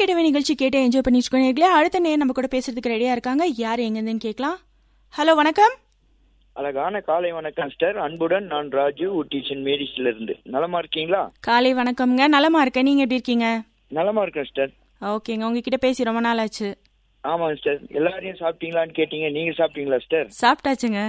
நகைடவே நிகழ்ச்சி கேட்டு என்ஜாய் பண்ணிட்டு நேர்களே அடுத்த நேரம் நம்ம கூட பேசுறதுக்கு ரெடியா இருக்காங்க யார் எங்கேருந்துன்னு கேட்கலாம் ஹலோ வணக்கம் அழகான காலை வணக்கம் சிஸ்டர் அன்புடன் நான் ராஜு ஊட்டி சென்ட் மேரிஸ்ல இருந்து நலமா இருக்கீங்களா காலை வணக்கம்ங்க நலமா இருக்கேன் நீங்க எப்படி இருக்கீங்க நலமா இருக்கேன் சிஸ்டர் ஓகேங்க உங்ககிட்ட பேசி ரொம்ப நாள் ஆச்சு ஆமா சிஸ்டர் எல்லாரையும் சாப்பிட்டீங்களான்னு கேட்டீங்க நீங்க சாப்பிட்டீங்களா சிஸ்டர் சாப்பிட்டாச்சுங்க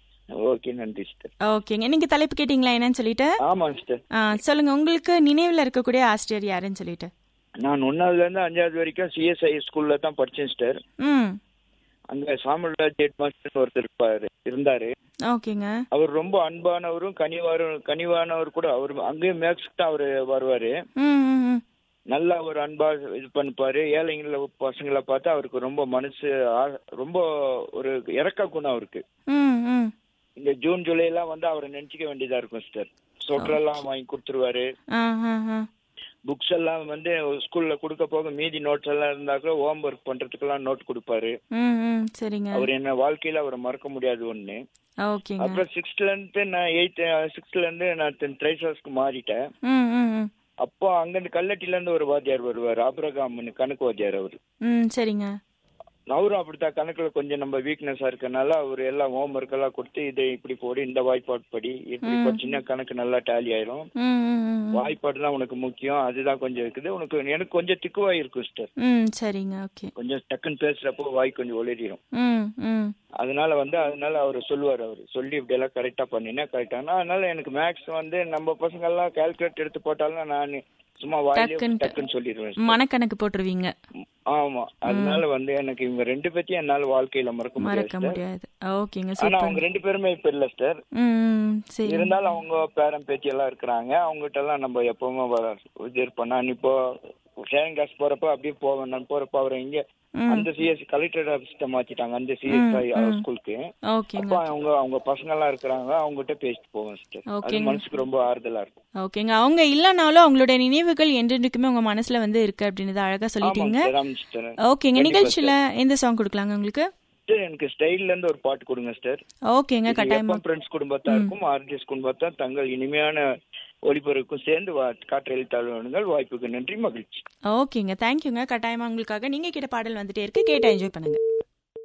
ஓகே நன்றி சிஸ்டர் ஓகேங்க நீங்க தலைப்பு கேட்டீங்களா என்னன்னு சொல்லிட்டு ஆமா சிஸ்டர் ஆ, சொல்லுங்க உங்களுக்கு நினைவுல இருக்கக்கூடிய ஆசிரியர் யாருன்னு சொல்லிட்டு நான் ஒன்னாவதுல இருந்து அஞ்சாவது வரைக்கும் சிஎஸ்ஐ ஸ்கூல்ல தான் படிச்சேன் சிஸ்டர் ம் அங்க சாமல்ராஜ் ஹெட் மாஸ்டர் ஒருத்தர் இருப்பாரு இருந்தாரு ஓகேங்க அவர் ரொம்ப அன்பானவரும் கனிவாரும் கனிவானவர் கூட அவர் அங்கேயும் மேக்ஸ்க்கு தான் அவர் வருவாரு ம் ம், ம் நல்லா ஒரு அன்பா இது பண்ணிப்பாரு ஏழைங்கள பசங்களை பார்த்து அவருக்கு ரொம்ப மனசு ஆ- ரொம்ப ஒரு இறக்க குணம் அவருக்கு ம் ம் இந்த ஜூன் ஜூலை எல்லாம் வந்து அவரை நினைச்சுக்க வேண்டியதா இருக்கும் சிஸ்டர் சொட்டர் எல்லாம் வாங்கி கொடுத்துருவாரு ஆ ஆ ஆ புக்ஸ் எல்லாம் வந்து ஸ்கூல்ல கொடுக்க போக மீதி நோட்ஸ் எல்லாம் இருந்தா கூட ஹோம் ஒர்க் பண்றதுக்கெல்லாம் நோட் கொடுப்பாரு ம் ம் சரிங்க அவர் என்ன வாழ்க்கையில அவரை மறக்க முடியாது ஒண்ணு ஓகேங்க அப்புறம் சிக்ஸ்த்ல இருந்து நான் எயித் சிக்ஸ்த்ல இருந்து நான் ட்ரைசர்ஸ்க்கு மாறிட்டேன் ம் ம் ம் அப்போ அங்கிருந்து கல்லட்டில இருந்து ஒரு வாத்தியார் வருவார் ஆபிரகாம்னு கணக்கு வாத்தியார் அவர் ம் சரிங்க அவரும் அப்படித்தான் கணக்குல கொஞ்சம் நம்ம வீக்னஸா இருக்கனால அவர் எல்லாம் ஹோம் ஒர்க் எல்லாம் கொடுத்து இதை இப்படி போடு இந்த வாய்ப்பாடு படி இப்படி படிச்சுன்னா கணக்கு நல்லா டேலி ஆயிரும் ம் ம் ம் வாய்ப்பாடு தான் உனக்கு முக்கியம் அதுதான் கொஞ்சம் இருக்குது உனக்கு எனக்கு கொஞ்சம் திக்குவாய் இருக்கும் சிஸ்டர் ம் சரிங்க ஓகே கொஞ்சம் டக்குன்னு பேசுறப்போ வாய் கொஞ்சம் ஒளிரிடும் ம் ம் அதனால வந்து அதனால அவர் சொல்லுவார் அவர் சொல்லி இப்படி எல்லாம் கரெக்டா பண்ணினா கரெக்டானா அதனால எனக்கு மேக்ஸ் வந்து நம்ம பசங்க எல்லாம் கால்குலேட் எடுத்து போட்டாலும் நான் சும்மா வாயிலே டக்குன்ட்டு. டக்குன்னு சொல்லிடுவேன் மனக்கணக்கு போட்டுருவீங்க ஆமா அதனால வந்து எனக்கு இவங்க ரெண்டு பேத்தையும் என்னால வாழ்க்கையில மறக்க மறக்க முடியாது முடியாது ஓகேங்க ஆனா சூப்பர் அவங்க ரெண்டு பேருமே இப்ப இல்ல சார் ம் ம், சரி இருந்தாலும் அவங்க பேரன் பேத்தி எல்லாம் இருக்கிறாங்க அவங்ககிட்ட எல்லாம் நம்ம எப்பவுமே வ- இது பண்ணா நீ இப்போ ஷேரிங் கிளாஸ் போறப்ப அப்படியே போவேன் நான் போறப்ப அவரை இங்க ம் அந்த சிஎஸ் கலெக்டர் ஆஃபீஸ்ட மாத்திட்டாங்க அந்த சிஎஸ்ஐ ஸ்கூலுக்கு ஓகேங்க அப்போ அவங்க அவங்க பசங்க எல்லாம் இருக்கிறாங்க அவங்ககிட்ட பேசிட்டு போவேன் சிஸ்டர் அது ஓகேங்க. மனசுக்கு ரொம்ப ஆறுதலா இருக்கும் ஓகேங்க அவங்க இல்லைனாலும் அவங்களுடைய நினைவுகள் என்றென்றைக்குமே உங்க மனசுல வந்து இருக்கு அப்படின்னு அழகா சொல்லிட்டீங்க ஆமாங்க சார், ஆமாங்க சிஸ்டர் ஓகேங்க கண்டிப்பா நிகழ்ச்சியில எந்த சாங் கொடுக்கலாங்க உங்களுக்கு சிஸ்டர் எனக்கு ஸ்டைல்ல இருந்து ஒரு பாட்டு கொடுங்க சிஸ்டர் ஓகேங்க கட்டாயமா ஃப்ரெண்ட்ஸ் குடும்பத்தாருக்கும் ஆர்டிஎஸ் குடும்பத்தார் தங்கள் இனிமையான ஒளிபரப்புக்கும் சேர்ந்து வா- காற்றல் தாழ்வுகள் வாய்ப்புக்கு நன்றி மகிழ்ச்சி ஓகேங்க தேங்க்யூங்க கட்டாயமா உங்களுக்காக நீங்க கேட்ட பாடல் வந்துட்டே இருக்கு கேட்டு என்ஜாய் பண்ணுங்க